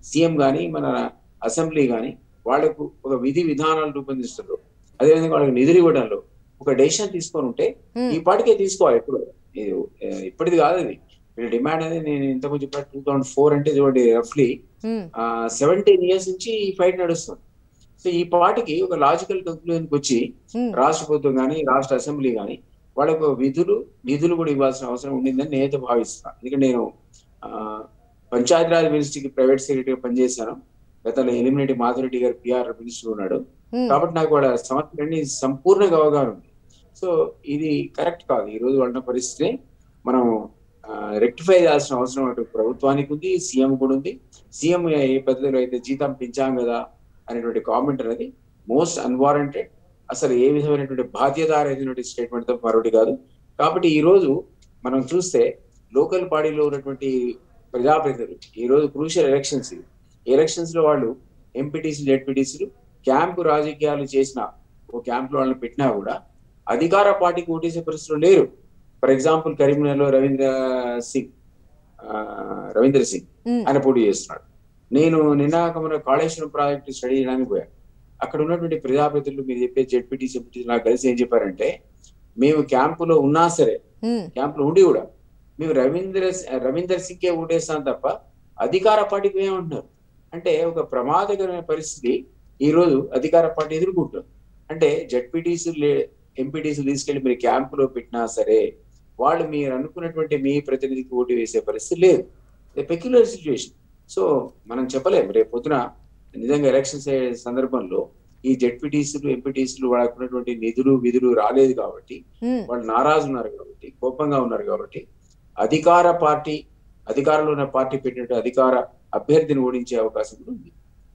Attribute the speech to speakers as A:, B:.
A: CM కానీ మన assembly కానీ వాళ్లకు ఒక విధి విధానాలు రూపొందిస్తారు అదేవిధంగా వాళ్ళకి నిధులు ఇవ్వడంలో ఒక డెసిషన్ తీసుకొని ఉంటే
B: ఉమ్,
A: ఈ పాటికే తీసుకోవాలి ఎప్పుడు ఇది ఆ, ఇప్పటిది కాదు అది వీళ్ళ డిమాండ్ అనేది నేను ఇంతకు చెప్పిన టూ థౌసండ్ ఫోర్ అంటే చూడండి రఫ్లీ
B: ఉమ్,
A: సెవెంటీన్ ఇయర్స్ నుంచి ఈ ఫైట్ నడుస్తుంది సో ఈ పార్టీకి ఒక లాజికల్ కంక్లూజన్కి వచ్చి
B: ఉమ్,
A: రాష్ట్ర ప్రభుత్వం కానీ రాష్ట్ర అసెంబ్లీ కానీ వాళ్ళకు విధులు నిధులు కూడా ఇవ్వాల్సిన అవసరం ఉండిందని నేనైతే భావిస్తున్నాను ఎందుకంటే నేను ఆ, పంచాయతీరాజ్ మినిస్ట్రీకి ప్రైవేట్ సెక్రటరీగా పనిచేశాను గతంలో ఎలిమినేటి మాధురెడ్డి గారు పిఆర్ మినిస్టర్ ఉన్నాడు
B: ఉమ్,
A: కాబట్టి నాకు వాళ్ళ సమస్యలన్నీ సంపూర్ణంగా అవగాహన ఉంది సో ఇది కరెక్ట్ కాదు ఈ రోజు ఉన్న పరిస్థితిని మనం రెక్టిఫై చేయాల్సిన అవసరం అటు ప్రభుత్వానికి ఉంది సీఎం కూడా ఉంది సీఎం ఏ పద్ధతిలో అయితే జీతం పెంచాం కదా అనేటువంటి కామెంట్ అనేది మోస్ట్ అన్వారంటెడ్ అసలు ఏ విధమైనటువంటి బాధ్యతారైనటువంటి స్టేట్మెంట్ తో మరొకటి కాదు కాబట్టి ఈ రోజు మనం చూస్తే లోకల్ బాడీలో ఉన్నటువంటి ప్రజాప్రతినిధులు ఈ రోజు క్రూషియల్ ఎలక్షన్స్ ఇవి ఎలక్షన్స్ లో వాళ్ళు ఎంపీటీసీలు జెడ్పీటీసీలు క్యాంపు రాజకీయాలు చేసిన ఓ క్యాంప్ లో వాళ్ళని పెట్టినా కూడా అధికార పార్టీకి ఓటేసే పరిస్థితులు లేరు ఫర్ ఎగ్జాంపుల్ కరీంనగర్ లో రవీంద్ర సింగ్ ఆ, రవీంద్ర సింగ్
B: ఉమ్,
A: ఆయన పోటీ చేస్తున్నాడు నేను నిన్న మన కాళేశ్వరం ప్రాజెక్టు స్టడీ చేయడానికి పోయాను అక్కడ ఉన్నటువంటి ప్రజాప్రతినిధులు మీరు చెప్పే జెడ్పీటీసీ ఎంపీటీసీ నాకు కలిసి ఏం చెప్పారంటే మేము క్యాంపులో ఉన్నా సరే
B: ఉమ్,
A: క్యాంపులో ఉండి కూడా మేము రవీంద్ర రవీందర్ సింగ్కే ఓటేస్తాం తప్ప అధికార పార్టీకి ఏమంటున్నారు అంటే ఒక ప్రమాదకరమైన పరిస్థితి ఈ రోజు అధికార పార్టీ ఎదుర్కొంటుంది అంటే జడ్పీటీసీ ఎంపీటీసీ తీసుకెళ్లి మీరు క్యాంపులో పెట్టినా సరే వాళ్ళు మీరు అనుకున్నటువంటి మీ ప్రతినిధికి ఓటు వేసే పరిస్థితి లేదు పెక్యులర్ సిచ్యువేషన్ సో మనం చెప్పలేము రేపు పొద్దున నిజంగా ఎలక్షన్స్ అయ్యే సందర్భంలో ఈ జడ్పీటీసీలు ఎంపీటీసీలు వాళ్ళకు ఉన్నటువంటి నిధులు విధులు రాలేదు కాబట్టి
B: ఉమ్,
A: వాళ్ళు నారాజు ఉన్నారు కాబట్టి కోపంగా ఉన్నారు కాబట్టి అధికార పార్టీ అధికారంలో ఉన్న పార్టీ పెట్టినట్టు అధికార అభ్యర్థిని ఓడించే అవకాశం కూడా ఉంది